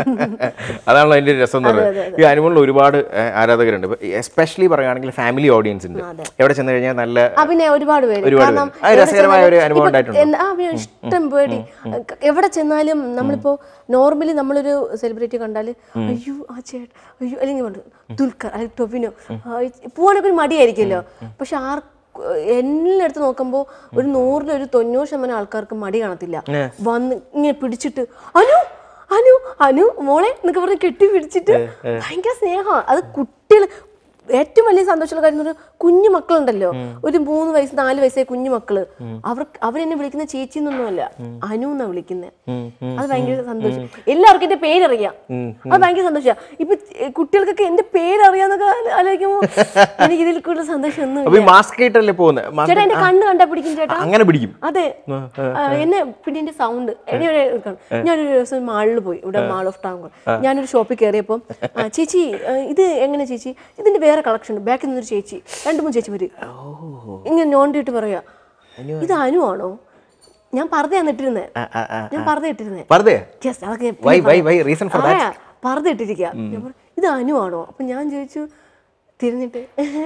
അതാണല്ലോ അതിന്റെ രസം എന്ന് പറയുന്നത് ഈ അനുമോളിൽ ഒരുപാട് ഏഹ്, ആരാധകരുണ്ട് എസ്പെഷ്യലി പറയുകയാണെങ്കിൽ ഫാമിലി ഓഡിയൻസ് ഉണ്ട് എവിടെ ചെന്ന് കഴിഞ്ഞാൽ നല്ല ആ പിന്നെ ഒരുപാട് പേര് ഒരുപാട് കാരണം പേര്. അത് എവിടെ രസകരമായ ഒരു ചെന്നാലും- അനുഭവം ഇപ്പൊ ഉണ്ടായിട്ടുണ്ടോ? എന്ത്- ആ പിന്നെ ഇഷ്ടം പേടി എവിടെ ചെന്നാലും നമ്മളിപ്പോ നോർമലി നമ്മളൊരു സെലിബ്രിറ്റി കണ്ടാൽ അയ്യോ ആ ചേട്ടൻ അയ്യോ അല്ലെങ്കിൽ പറഞ്ഞു ദുൽഖർ അല്ലെങ്കിൽ ടൊവിനോ ആ, പോവാനൊക്കെ ഒരു മടിയായിരിക്കുമല്ലോ പക്ഷെ ആർ എല്ലായിടത്ത് നോക്കുമ്പോൾ ഒരു നൂറിൽ ഒരു തൊണ്ണൂറ് ശതമാനം ആൾക്കാർക്ക് മടി കാണത്തില്ല വന്ന് ഇങ്ങനെ പിടിച്ചിട്ട് അനു അനു അനു മോളെ എന്നൊക്കെ പറഞ്ഞ് കെട്ടി പിടിച്ചിട്ട് ഭയങ്കര സ്നേഹമാണ് അത് കുട്ടികൾ ഏറ്റവും വലിയ സന്തോഷമുള്ള കാര്യം എന്ന് പറഞ്ഞാൽ കുഞ്ഞു മക്കളുണ്ടല്ലോ ഒരു മൂന്ന് വയസ്സ് നാല് വയസ്സായ കുഞ്ഞു മക്കള് അവർ അവരെന്നെ വിളിക്കുന്ന ചേച്ചി എന്നൊന്നുമല്ല അനു എന്നാ വിളിക്കുന്നത് അത് ഭയങ്കര സന്തോഷം എല്ലാവർക്കും എന്റെ പേരറിയാം അത് ഭയങ്കര സന്തോഷമാണ് ഇപ്പൊ ഏ, കുട്ടികൾക്കൊക്കെ എന്റെ പേരറിയാന്നൊക്കെ ആലോ- ആലോചിക്കുമ്പോ എനിക്ക് ഇതിൽ കൂടുതൽ സന്തോഷം ഒന്നും അപ്പൊ ഈ മാസ്ക് ഇട്ടല്ലേ പോകുന്നത് ചേട്ടാ എന്റെ കണ്ണ് കണ്ടാ പിടിക്കും ചേട്ടാ അങ്ങനെ പിടിക്കും അതെ ആ, എന്നെ പിന്നെ എന്റെ സൗണ്ട് എന്നെ ഒരു ഇതാണ്. ഞാനൊരു ദിവസം മാളിൽ പോയി ഇവിടെ മാൾ ഓഫ് ടൗൺ ഞാനൊരു ഷോപ്പിൽ കയറിയപ്പോൾ ആ, ചേച്ചി ആ, ഇത് എങ്ങനെ ചേച്ചി ഇതിന്റെ വേറെ കളക്ഷൻ ഉണ്ട് ബാക്കിൽ നിന്നൊരു ചേച്ചി രണ്ട് മൂന്ന് ചേച്ചി വരും ഇങ്ങനെ നോണ്ടിട്ട് പറയാ ഇത് അനു ആണോ ഞാൻ പറഞ്ഞ ഇട്ടിരുന്നേ ഞാൻ പറഞ്ഞ ഇട്ടിരുന്നേ വെറുതെ Yes, അതൊക്കെ ഞാൻ Why, പിന്നെ why, പറയാം. why? Reason for that? ആ, പറഞ്ഞ് ഇട്ടിരിക്കുക ഞാൻ പറഞ്ഞു, ഇത് അനു ആണോ അപ്പൊ ഞാൻ ചോദിച്ചു തിരിഞ്ഞിട്ട്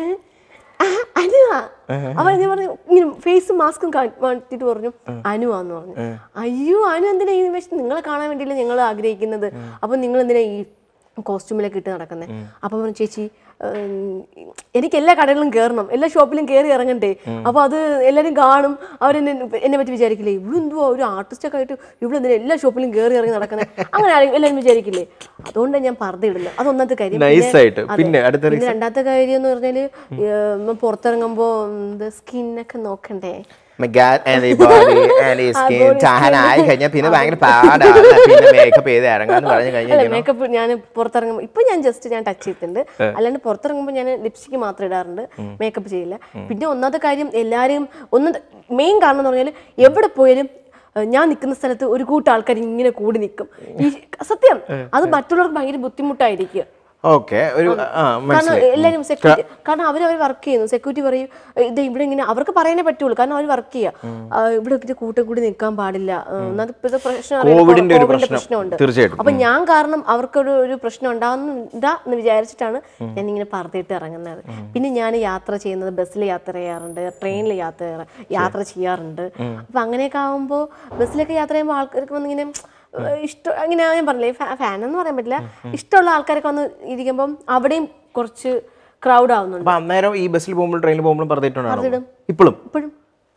"ആ, അനുവാ അപ്പൊ ഞാൻ പറഞ്ഞു ഇങ്ങനെ ഫേസ് മാസ്കും മാറ്റിട്ട് പറഞ്ഞു അനുവാന്ന് പറഞ്ഞു അയ്യോ അനു എന്തിനാ ഈ വേഷം നിങ്ങളെ കാണാൻ വേണ്ടിയല്ലേ ഞങ്ങൾ ആഗ്രഹിക്കുന്നത് അപ്പൊ നിങ്ങൾ എന്തിനാ ഈ കോസ്റ്റ്യൂമിലൊക്കെ ഇട്ട് നടക്കുന്നത് അപ്പം പറഞ്ഞു ചേച്ചി ഉം, എനിക്ക് എല്ലാ കടകളിലും കയറണം എല്ലാ ഷോപ്പിലും കയറി ഇറങ്ങണ്ടേ അപ്പോൾ അത് എല്ലാവരും കാണും അവരെന്നെ എന്നെ പറ്റി വിചാരിക്കില്ലേ ഇവിടെ എന്തുവാ ഒരു ആർട്ടിസ്റ്റൊക്കെ ആയിട്ട് ഇവിടെ എന്തിനാ എല്ലാ ഷോപ്പിലും കയറി ഇറങ്ങി നടക്കുന്നത് അങ്ങനെ ആരും എല്ലാവരും വിചാരിക്കില്ലേ അതുകൊണ്ടാണ് ഞാൻ പർദ്ദ ഇടുന്നത് അത് ഒന്നാമത്തെ കാര്യം Nice പിന്നെ- ആയിട്ട്. അതെ. പിന്നെ അടുത്ത പിന്നെ രണ്ടാമത്തെ കാര്യം എന്ന് പറഞ്ഞാല് ഏഹ്, പുറത്തിറങ്ങുമ്പോൾ സ്കിന്നൊക്കെ നോക്കണ്ടേ My God, anybody, any skin tan ആയി കഴിഞ്ഞാൽ പിന്നെ ഭയങ്കര പാടാണ് പിന്നെ മേക്കപ്പ് ചെയ്ത് ഇറങ്ങാന്ന് പറഞ്ഞു അല്ല കഴിഞ്ഞാൽ മേക്കപ്പ് ഞാൻ പുറത്തിറങ്ങുമ്പോൾ ഇപ്പൊ ഞാൻ ജസ്റ്റ് ഞാൻ ടച്ച് ചെയ്തിട്ടുണ്ട് അല്ലാണ്ട് പുറത്തിറങ്ങുമ്പോൾ ഞാൻ ലിപ്സ്റ്റിക് മാത്രം ഇടാറുണ്ട് മേക്കപ്പ് ചെയ്യില്ല പിന്നെ ഒന്നാമത്തെ കാര്യം എല്ലാവരും ഒന്ന് മെയിൻ കാരണം എന്ന് പറഞ്ഞാൽ എവിടെ പോയാലും ഏഹ്, ഞാൻ നിൽക്കുന്ന സ്ഥലത്ത് ഒരു കൂട്ടം ആൾക്കാർ ഇങ്ങനെ കൂടി നിൽക്കും ഈ സത്യം അത് മറ്റുള്ളവർക്ക് ഭയങ്കര ബുദ്ധിമുട്ടായിരിക്കും ഓക്കെ ഒരു ആ കാരണം മനസ്സിലായി എല്ലാവരും സെക്യൂരിറ്റി കാരണം അവർ അവർ വർക്ക് ചെയ്യുന്നു സെക്യൂരിറ്റി പറയും ഇത് ഇവിടെ ഇങ്ങനെ അവർക്ക് പറയാനേ പറ്റുള്ളൂ കാരണം അവർ വർക്ക് ചെയ്യുക ആ, ഇവിടെ ഇത് കൂട്ടം കൂടി നിൽക്കാൻ പാടില്ല ആ, ഒന്നാമത് ഇപ്പോഴത്തെ പ്രശ്നം അറിയാലോ, കോവിഡിന്റെ ഒരു കോവിഡിന്റെ പ്രശ്നം. പ്രശ്നമുണ്ട് തീർച്ചയായിട്ടും. അപ്പൊ ഞാൻ കാരണം അവർക്കൊരു ഒരു പ്രശ്നം ഉണ്ടാകുന്നില്ല എന്ന് വിചാരിച്ചിട്ടാണ് ഞാൻ ഇങ്ങനെ പറഞ്ഞിട്ട് ഇറങ്ങുന്നത് പിന്നെ ഞാൻ യാത്ര ചെയ്യുന്നത് ബസ്സിൽ യാത്ര ചെയ്യാറുണ്ട് ട്രെയിനിൽ യാത്ര യാത്ര ചെയ്യാറുണ്ട് അപ്പൊ അങ്ങനെയൊക്കെ ആകുമ്പോൾ ബസ്സിലൊക്കെ യാത്ര ചെയ്യുമ്പോൾ ആൾക്കാർക്ക് വന്നിങ്ങനെ ഏഹ്, ഇഷ്ടം അങ്ങനെ ഞാൻ പറഞ്ഞില്ലേ ഫാൻ എന്ന് പറയാൻ പറ്റില്ല ഇഷ്ടമുള്ള ആൾക്കാരൊക്കെ വന്ന് ഇരിക്കുമ്പം അവിടെയും കുറച്ച് ക്രൗഡ് ആവുന്നുണ്ട് അപ്പൊ അന്നേരം ഈ ബസ്സിൽ പോകുമ്പോൾ ട്രെയിനിൽ പോകുമ്പോഴും പറഞ്ഞിട്ടുണ്ടോ പറഞ്ഞിടും. ഇപ്പോഴും ഇപ്പോഴും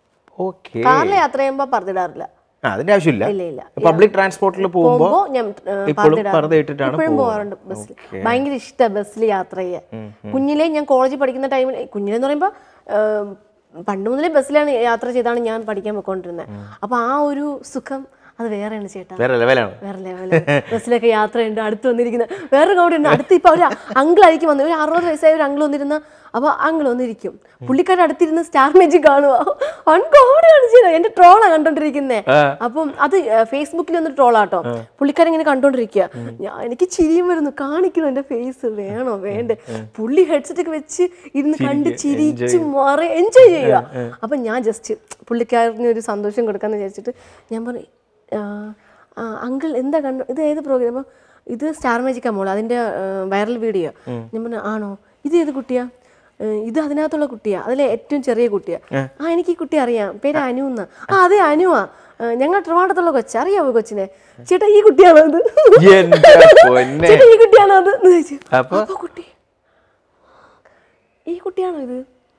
ഓക്കെ കാറിൽ യാത്ര ചെയ്യുമ്പോൾ പറഞ്ഞിടാറില്ല അതിന്റെ ആവശ്യമില്ല ഇല്ല ഇല്ല പബ്ലിക് ട്രാൻസ്പോർട്ടിൽ പോകുമ്പോൾ പോകുമ്പോ ഞാൻ ഏഹ്, ഇപ്പോഴും പർദ്ദ പർദ്ദ ഇട്ടിട്ടാണ് ഇപ്പോഴും പോകാറുണ്ട് ബസ്സിൽ ഭയങ്കര ഇഷ്ടമാണ് ബസ്സിൽ യാത്ര ചെയ്യാൻ കുഞ്ഞിലെ ഞാൻ കോളേജിൽ പഠിക്കുന്ന ടൈമിൽ കുഞ്ഞിലെന്ന് പറയുമ്പോൾ ഏഹ്, പണ്ട് മുതലേ ബസ്സിലാണ് യാത്ര ചെയ്താണ് ഞാൻ പഠിക്കാൻ പോയിക്കൊണ്ടിരുന്നത് അപ്പൊ ആ ഒരു സുഖം അത് വേറെയാണ് ചേട്ടാ വേറെ ലെവലാണ് വേറെ ലെവല് ബസ്സിലൊക്കെ യാത്രയുണ്ട് അടുത്ത് വന്നിരിക്കുന്ന വേറൊരു കൗണ്ട് ഉണ്ട് അടുത്ത് ഇപ്പൊ ഒരു അങ്കിളായിരിക്കും വന്നത് ഒരു അറുപത് വയസ്സായ ഒരു അങ്കിൾ വന്നിരുന്ന അപ്പൊ അങ്കിൾ വന്നിരിക്കും പുള്ളിക്കാരുടെ അടുത്തിരുന്ന് സ്റ്റാർ മേജിക് കാണുക അൺകോടി കാണിച്ചത് എന്റെ ട്രോളാ കണ്ടോണ്ടിരിക്കുന്നേ അപ്പം അത് ഫേസ്ബുക്കിൽ ഒന്ന് ട്രോളാട്ടോ പുള്ളിക്കാരൻ ഇങ്ങനെ കണ്ടോണ്ടിരിക്കുക ഞാൻ എനിക്ക് ചിരിയും വരുന്നു കാണിക്കണം എന്റെ ഫേസ് വേണോ വേണ്ടേ പുള്ളി ഹെഡ്സെറ്റ് ഒക്കെ വെച്ച് ഇരുന്ന് കണ്ട് ചിരിച്ച് മറി എൻജോയ് ചെയ്യുക അപ്പൊ ഞാൻ ജസ്റ്റ് പുള്ളിക്കാരന് ഒരു സന്തോഷം കൊടുക്കാന്ന് വിചാരിച്ചിട്ട് ഞാൻ പറഞ്ഞു അങ്കിൾ എന്താ കണ്ടു ഇത് ഏത് പ്രോഗ്രാം അപ്പോൾ ഇത് സ്റ്റാർ മാജിക്കാ മോള് അതിൻ്റെ വൈറൽ വീഡിയോ ഞാൻ പറഞ്ഞു ആണോ ഇത് ഏത് കുട്ടിയാ ഏ, ഇത് അതിനകത്തുള്ള കുട്ടിയാ അതിലെ ഏറ്റവും ചെറിയ കുട്ടിയാ ആ എനിക്ക് ഈ കുട്ടി അറിയാം പേര് അനു എന്നാ ആ അതെ അനുവാ ഏ, ഞങ്ങൾ ട്രിവാണ്ടത്തുള്ള കൊച്ച അറിയാവോ കൊച്ചിനെ ചേട്ടാ ഈ കുട്ടിയാണോ ഇത് എന്റെ പൊന്നെ. ചേട്ടാ ഈ കുട്ടിയാണോ അത് എന്ന് ചോദിച്ചു അപ്പൊ? അപ്പൊ കുട്ടി ഈ കുട്ടിയാണോ ഇത്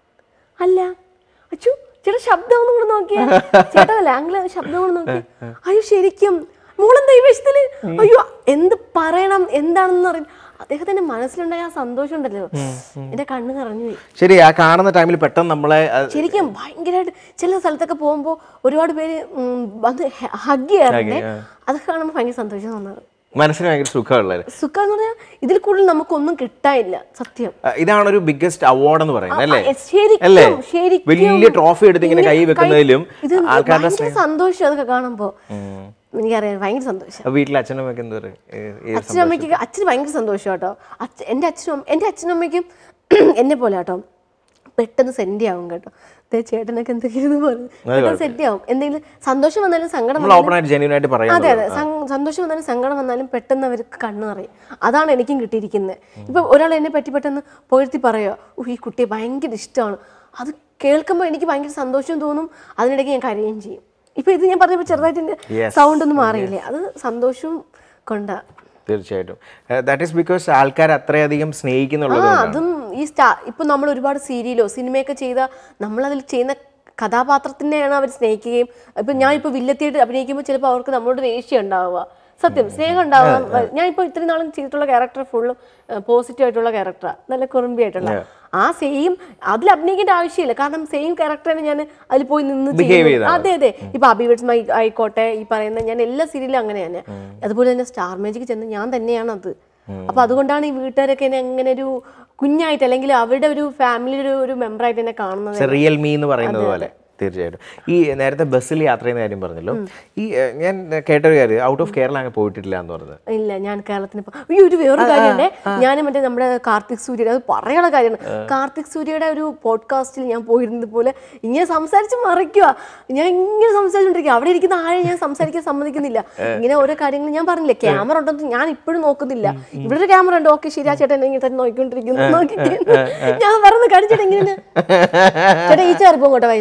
അല്ല അച്ചു ചേട്ടാ ശബ്ദം ഒന്നും കൂടെ നോക്കിയേ ചേട്ടാ ലാംഗ്ല ശബ്ദം കൂടെ നോക്കി അയ്യോ ശരിക്കും മോളെന്താ ഈ വേഷത്തില് അയ്യോ എന്ത് പറയണം എന്താണെന്ന് അറിയാം അദ്ദേഹത്തിന്റെ മനസ്സിലുണ്ടായ ആ സന്തോഷം ഉണ്ടല്ലോ എന്റെ കണ്ണ് നിറഞ്ഞു പോയി ശരി ആ കാണുന്ന ടൈമിൽ പെട്ടെന്ന് നമ്മളെ അത് ശരിക്കും ഭയങ്കരമായിട്ട് ചില സ്ഥലത്തൊക്കെ പോകുമ്പോൾ ഒരുപാട് പേര് ഉം, വന്ന് ഹഗ് ചെയ്യാറുണ്ട് അതൊക്കെ കാണുമ്പോൾ ഭയങ്കര സന്തോഷം തോന്നാറ് മനസ്സിന് ഭയങ്കര സുഖമുള്ളത് സുഖം എന്ന് പറഞ്ഞാൽ ഇതിൽ കൂടുതൽ നമുക്കൊന്നും കിട്ടാനില്ല സത്യം ഇതാണ് ഒരു ബിഗ്ഗസ്റ്റ് അവാർഡ് എന്ന് പറയുന്നത് അല്ലേ ആ, ശരിക്കും, അല്ലേ ശരിക്കും. വലിയ ട്രോഫി എടുത്ത് ഇങ്ങനെ കൈ ഇങ്ങനെ വെക്കുന്നതിലും ഇത് ആൾക്കാരുടെ ഭയങ്കര സന്തോഷം അതൊക്കെ കാണുമ്പോ എനിക്കറിയാം ഭയങ്കര സന്തോഷം സ്നേഹം. വീട്ടിലെ അച്ഛനും അമ്മയ്ക്ക് എന്താ പറയുക ഏ- ഏ- അച്ഛനും അമ്മയ്ക്ക് അച്ഛന് ഭയങ്കര സന്തോഷം കേട്ടോ അച്ഛ എൻ്റെ അച്ഛനും അമ്മ- എൻ്റെ അച്ഛനും അമ്മയ്ക്കും എന്നെ പോലെ കേട്ടോ പെട്ടെന്ന് സെൻഡ് ആവും കേട്ടോ ദേ ചേട്ടനൊക്കെ എന്തെങ്കിലും പറഞ്ഞു പെട്ടെന്ന് സെറ്റ് ആവും എന്തെങ്കിലും സന്തോഷം വന്നാലും സങ്കടം നമ്മൾ ഓപ്പൺ ആയിട്ട് ജെന്യൂൻ ആയിട്ട് പറയാം അതെ അതെ സം- സന്തോഷം വന്നാലും സങ്കടം വന്നാലും പെട്ടെന്ന് അവർക്ക് കണ്ണ് നിറയും അതാണ് എനിക്കും കിട്ടിയിരിക്കുന്നത് ഇപ്പൊ ഒരാൾ എന്നെ പറ്റി പെട്ടെന്ന് പുകഴ്ത്തി പറയോ ഓ ഈ കുട്ടിയെ ഭയങ്കര ഇഷ്ടമാണ് അത് കേൾക്കുമ്പോൾ എനിക്ക് ഭയങ്കര സന്തോഷം തോന്നും അതിനിടയ്ക്ക് ഞാൻ കരയുകയും ചെയ്യും ഇപ്പൊ ഇത് ഞാൻ പറഞ്ഞപ്പോൾ ചെറുതായിട്ട് എൻ്റെ സൗണ്ട് ഒന്നും മാറിയില്ലേ അത് സന്തോഷവും കൊണ്ടാ തീർച്ചയായിട്ടും ദാറ്റ് ഈസ് ബിക്കോസ് ആൾക്കാർ അത്രയധികം സ്നേഹിക്കുന്നുള്ളത് ആ അതും ഈ സ്റ്റാ ഇപ്പൊ നമ്മൾ ഒരുപാട് സീരിയലോ സിനിമയൊക്കെ ചെയ്ത നമ്മൾ അതിൽ ചെയ്യുന്ന കഥാപാത്രത്തിനെയാണ് അവർ സ്നേഹിക്കുകയും ഇപ്പൊ ഞാൻ ഇപ്പൊ വില്ലത്തിയായിട്ട് അഭിനയിക്കുമ്പോൾ ചിലപ്പോൾ അവർക്ക് നമ്മളോട് ദേഷ്യം ഉണ്ടാവുക സത്യം സ്നേഹം ഉണ്ടാവാൻ ഞാൻ ഇപ്പോൾ ഇത്രയും നാളും ചെയ്തിട്ടുള്ള ക്യാരക്ടർ ഫുള്ളും പോസിറ്റീവ് ആയിട്ടുള്ള ക്യാരക്ടറാണ് നല്ല കുറുമ്പി ആയിട്ടുള്ള ആ സെയിം അതിൽ അഭിനയിക്കേണ്ട ആവശ്യമില്ല കാരണം സെയിം ക്യാരക്ടറിനെ ഞാൻ അതിൽ പോയി നിന്ന് ചെയ്യുന്നു. ചെയ്താൽ അതെ അതെ ഇപ്പൊ അബിവേഴ്സ് മൈ ആയിക്കോട്ടെ ഈ പറയുന്ന ഞാൻ എല്ലാ സീരിയലും അങ്ങനെ തന്നെ അതുപോലെ തന്നെ സ്റ്റാർ മാജിക് ചെന്ന് ഞാൻ തന്നെയാണ് അത് അപ്പൊ അതുകൊണ്ടാണ് ഈ വീട്ടുകാരൊക്കെ എന്നെ അങ്ങനെ ഒരു കുഞ്ഞായിട്ട് അല്ലെങ്കിൽ അവരുടെ ഒരു ഫാമിലിയുടെ ഒരു മെമ്പർ ആയിട്ട് എന്നെ കാണുന്നത് റിയൽ മീ എന്ന് പറയുന്നത് പോലെ തീർച്ചയായിട്ടും ഈ നേരത്തെ ബസ്സിൽ യാത്ര ചെയ്യുന്ന കാര്യം പറഞ്ഞല്ലോ ഈ ഏ, ഞാൻ കേട്ടൊരു കാര്യം ഔട്ട് ഓഫ് കേരള അങ്ങ് പോയിട്ടില്ല എന്ന് പറഞ്ഞത് ഇല്ല ഞാൻ കേരളത്തിന് ഇപ്പൊ അയ്യോ ഒരു വേറൊരു കാര്യമുണ്ട് ഞാൻ മറ്റേ നമ്മുടെ കാർത്തിക് സൂര്യയുടെ അത് പറയാനുള്ള കാര്യമാണ് കാർത്തിക് സൂര്യയുടെ ഒരു പോഡ്കാസ്റ്റിൽ ഞാൻ പോയിരുന്നത് പോലെ ഇങ്ങനെ സംസാരിച്ച് മറിക്കുക ഞാൻ ഇങ്ങനെ സംസാരിച്ചോണ്ടിരിക്കുക അവിടെ ഇരിക്കുന്ന ആരെ ഞാൻ സംസാരിക്കാൻ സമ്മതിക്കുന്നില്ല ഇങ്ങനെ ഓരോ കാര്യങ്ങൾ ഞാൻ പറഞ്ഞില്ലേ ക്യാമറ ഉണ്ടെന്ന് ഞാൻ ഇപ്പോഴും നോക്കുന്നില്ല ഇവിടെ ഒരു ക്യാമറ ഉണ്ട് ഓക്കെ ശരിയാ ചേട്ടൻ എന്നെ ഇങ്ങനെ തന്നെ നോക്കിക്കൊണ്ടിരിക്കുന്നു നോക്കിക്കുന്നു ഞാൻ പറഞ്ഞു കാണിച്ചേട്ടാ ഇങ്ങനെ ചേട്ടാ ഈ ചേർപ്പം കേട്ടോ വൈകുന്നേരം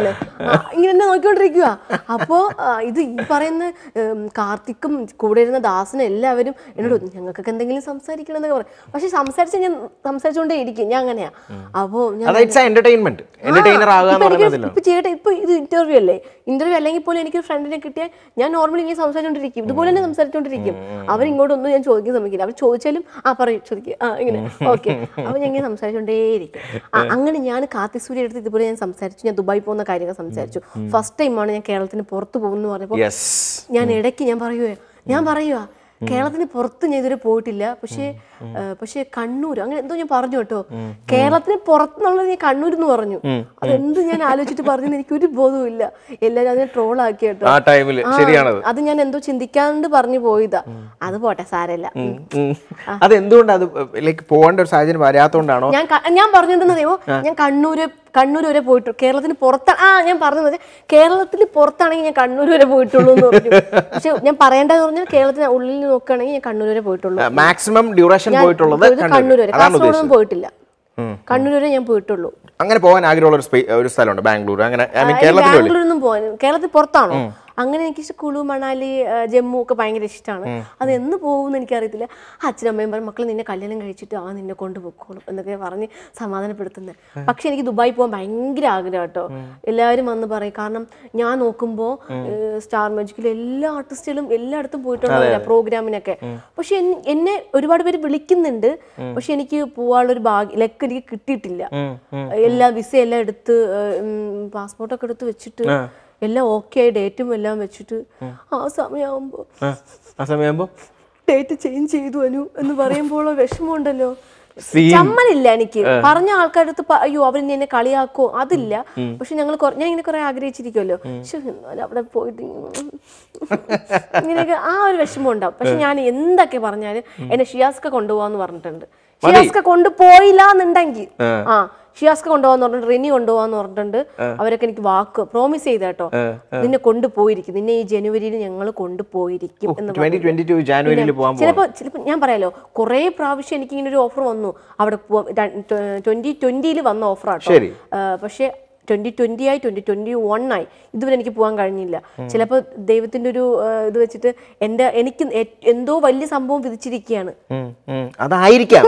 ആ, ഇങ്ങനെ എന്നെ നോക്കിക്കൊണ്ടിരിക്കുക അപ്പോ ആ, ഇത് ഈ പറയുന്ന ഉം, കാർത്തിക്കും കൂടെ ഇരുന്ന ദാസനും എല്ലാവരും എന്നോട് ഞങ്ങൾക്കൊക്കെ എന്തെങ്കിലും സംസാരിക്കണം എന്നൊക്കെ പറയും പക്ഷെ സംസാരിച്ച ഞാൻ സംസാരിച്ചുകൊണ്ടേ ഇരിക്കും ഞാൻ അങ്ങനെയാ അപ്പോ ഞാൻ അത് ഇറ്റ്സ് എന്റർടൈൻമെന്റ് എന്റർടൈനർ ആകുക എന്ന് ഇപ്പൊ എനിക്ക് പറയുന്നതിലാണ് ഇപ്പൊ ചെയ്യട്ടെ ഇപ്പൊ ഇത് ഇന്റർവ്യൂ അല്ലേ ഇന്റർവ്യൂ അല്ലെങ്കിൽ പോലും എനിക്ക് ഫ്രണ്ടിനെ കിട്ടിയാൽ ഞാൻ നോർമലി ഇങ്ങനെ സംസാരിച്ചോണ്ടിരിക്കും ഇതുപോലെ തന്നെ സംസാരിച്ചോണ്ടിരിക്കും അവർ ഇങ്ങോട്ടൊന്നും ഞാൻ ചോദിക്കാൻ ശ്രമിക്കില്ല അവർ ചോദിച്ചാലും ആ പറയും ചോദിക്കുക ആ ഇങ്ങനെ ഓക്കെ അപ്പൊ ഞാൻ ഇങ്ങനെ സംസാരിച്ചോണ്ടേയിരിക്കും ആ, അങ്ങനെ ഞാൻ കാത്തിസൂര്യ എടുത്ത് ഇതുപോലെ ഞാൻ സംസാരിച്ചു ഞാൻ ദുബായി പോകുന്ന കാര്യങ്ങൾ സംസാരിച്ചു ഫസ്റ്റ് ടൈമാണ് ഞാൻ കേരളത്തിന് പുറത്ത് പോകുന്നു പറഞ്ഞപ്പോൾ യെസ് ഞാൻ ഇടയ്ക്ക് ഞാൻ പറയുവേ ഞാൻ പറയുക കേരളത്തിന് പുറത്ത് ഞാൻ ഇതുവരെ പോയിട്ടില്ല പക്ഷേ ഏഹ്, പക്ഷേ കണ്ണൂർ അങ്ങനെ എന്തോ ഞാൻ പറഞ്ഞു കേട്ടോ കേരളത്തിന് പുറത്തുനിന്നുള്ളത് ഞാൻ കണ്ണൂർ എന്ന് പറഞ്ഞു അതെന്ത് ഞാൻ ആലോചിച്ചിട്ട് പറഞ്ഞെന്ന് എനിക്ക് ഒരു ബോധവും ഇല്ല എല്ലാവരും അതിനെ ട്രോൾ ആക്കി കേട്ടോ ആ ടൈമിൽ ആ, ശരിയാണത് അത് ഞാൻ എന്തോ ചിന്തിക്കാണ്ട് പറഞ്ഞു പോയതാ അത് പോട്ടെ സാരമില്ല ഉം. അത് എന്തുകൊണ്ട് അത് ലൈക്ക് പോകേണ്ട ഒരു സാഹചര്യം വരാത്തോണ്ടാണോ ഞാൻ ക- ഞാൻ പറഞ്ഞിട്ടുണ്ടെന്നറിയോ ഞാൻ കണ്ണൂര് കണ്ണൂർ വരെ പോയിട്ടു കേരളത്തിന് പുറത്താണ് ആ ഞാൻ പറഞ്ഞത് കേരളത്തിൽ പുറത്താണെങ്കിൽ ഞാൻ കണ്ണൂർ വരെ പോയിട്ടുള്ളൂ എന്ന് പറഞ്ഞു പക്ഷെ ഞാൻ പറയേണ്ടത് പറഞ്ഞാൽ കേരളത്തിന് ഉള്ളിൽ നോക്കുകയാണെങ്കിൽ ഞാൻ കണ്ണൂർ വരെ പോയിട്ടുള്ളൂ മാക്സിമം ഡ്യൂറേഷൻ ഞാൻ പോയിട്ടുള്ളത് പോയത് കണ്ണൂർ കണ്ണൂർ വരെ അതാണ് കാസർഗോഡൊന്നും ഉദ്ദേശിച്ചത് പോയിട്ടില്ല കണ്ണൂർ വരെ ഞാൻ പോയിട്ടുള്ളൂ അങ്ങനെ പോകാൻ ആഗ്രഹമുള്ള ഒരു സ്പേ- ഒരു സ്ഥലമുണ്ട് ബാംഗ്ലൂർ അങ്ങനെ ഐ മീൻ ആ, കേരളത്തിൽ വെളി ബാംഗ്ലൂരൊന്നും പോകാൻ കേരളത്തിൽ പുറത്താണോ അങ്ങനെ എനിക്ക് കുളു മണാലി ആ, ജമ്മു ഒക്കെ ഭയങ്കര ഇഷ്ടമാണ് അത് എന്ന് പോകുമെന്ന് എനിക്കറിയത്തില്ല അച്ഛനമ്മയും പറയും മക്കൾ നിന്നെ കല്യാണം കഴിച്ചിട്ട് ആ നിന്നെ കൊണ്ട് പൊക്കോളും എന്നൊക്കെ പറഞ്ഞ് സമാധാനപ്പെടുത്തുന്നത് പക്ഷെ എനിക്ക് ദുബായി പോകാൻ ഭയങ്കര ആഗ്രഹം കേട്ടോ എല്ലാവരും വന്ന് പറയും കാരണം ഞാൻ നോക്കുമ്പോൾ സ്റ്റാർ മാജിക്കിൽ എല്ലാ ആർട്ടിസ്റ്റുകളും എല്ലായിടത്തും പോയിട്ടുണ്ടാവില്ല പ്രോഗ്രാമിനൊക്കെ പക്ഷെ എൻ- എന്നെ ഒരുപാട് പേര് വിളിക്കുന്നുണ്ട് പക്ഷെ എനിക്ക് പോകാനുള്ള ഒരു ഭാഗ്യം ലക്ക് എനിക്ക് കിട്ടിയിട്ടില്ല എല്ലാ വിസ എല്ലാം എടുത്ത് പാസ്പോർട്ടൊക്കെ എടുത്ത് വെച്ചിട്ട് എല്ലാം ഓക്കെ ആയി ഡേറ്റും എല്ലാം വെച്ചിട്ട് ആ സമയമാകുമ്പോ ആ, ആ സമയമാകുമ്പോ ഡേറ്റ് ചേഞ്ച് ചെയ്തു അനു എന്ന് പറയുമ്പോൾ വിഷമമുണ്ടല്ലോ Same. ചമ്മലില്ല എനിക്ക് പറഞ്ഞ ആൾക്കാരടുത്ത് പ- അയ്യോ അവർ എന്നെ കളിയാക്കോ അതില്ല പക്ഷെ ഞങ്ങൾ ഞാൻ ഇങ്ങനെ കുറെ ആഗ്രഹിച്ചിരിക്കുമല്ലോ പക്ഷെ എന്നാലും അവിടെ പോയിട്ട് ഇങ്ങനെയൊക്കെ ആ ഒരു വിഷമം ഉണ്ടാവും പക്ഷെ ഞാൻ എന്തൊക്കെ പറഞ്ഞാലും എന്നെ ഷിയാസ്ക കൊണ്ടുപോകാന്ന് പറഞ്ഞിട്ടുണ്ട് ഷിയാസ്ക കൊണ്ടുപോയില്ല എന്നുണ്ടെങ്കിൽ ആ ഷിയാസ്ക കൊണ്ടുപോകാന്ന് പറഞ്ഞിട്ട് റിനി കൊണ്ടുപോകാന്ന് പറഞ്ഞിട്ടുണ്ട് അവരൊക്കെ എനിക്ക് വാക്ക് പ്രോമിസ് ചെയ്ത കേട്ടോ നിന്നെ കൊണ്ടുപോയിരിക്കും നിന്നെ ഈ ജനുവരിയിൽ ഞങ്ങൾ കൊണ്ടുപോയിരിക്കും എന്ന് ട്വന്റി ട്വന്റി ടു ജാനുവരിയിൽ പോകാൻ പോകും ചിലപ്പോൾ ചിലപ്പോൾ ഞാൻ പറയാലോ കുറേ പ്രാവശ്യം എനിക്ക് ഇങ്ങനെ ഒരു ഓഫർ വന്നു അവിടെ ട്വന്റി ട്വന്റിയിൽ വന്ന ഓഫറാട്ടോ ശരി. പക്ഷേ ട്വന്റി ട്വന്റി ആയി ട്വന്റി ട്വന്റി വൺ ആയി ഇതുവരെ എനിക്ക് പോകാൻ കഴിഞ്ഞില്ല ചിലപ്പോൾ ദൈവത്തിന്റെ ഒരു ആ, ഇത് വെച്ചിട്ട് എൻ്റെ എനിക്ക് എ- എന്തോ വലിയ സംഭവം വിധിച്ചിരിക്കുകയാണ് ഉം, ഉം. അതായിരിക്കാം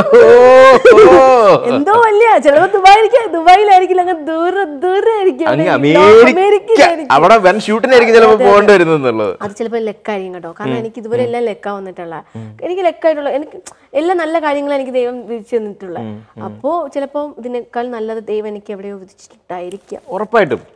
എന്തോ വലിയ ചിലപ്പോൾ ദുബായിരിക്കാം ദുബായിലായിരിക്കില്ല അങ്ങ് ദൂരെ ദൂരെ ആയിരിക്കും അങ്ങ് അവിടെ അമേരിക്ക അമേരിക്കയിലായിരിക്കും. അവിടെ വൻ ഷൂട്ടിനായിരിക്കും ചിലപ്പോൾ പോകേണ്ടി വരുന്നത് എന്നുള്ളത് അത് ചിലപ്പോൾ ലെക്കായിരിക്കും കേട്ടോ കാരണം എനിക്ക് ഇതുവരെ എല്ലാം ലെക്കാ വന്നിട്ടുള്ള എനിക്ക് ലെക്കായിട്ടുള്ള എനിക്ക് എല്ലാ നല്ല കാര്യങ്ങളും എനിക്ക് ദൈവം വിധിച്ചു തന്നിട്ടുള്ള അപ്പോ ചിലപ്പോൾ ഇതിനേക്കാൾ നല്ലത് ദൈവം എനിക്ക് എവിടെയോ വിധിച്ചിട്ടുണ്ടായിരിക്കാം ഉറപ്പായിട്ടും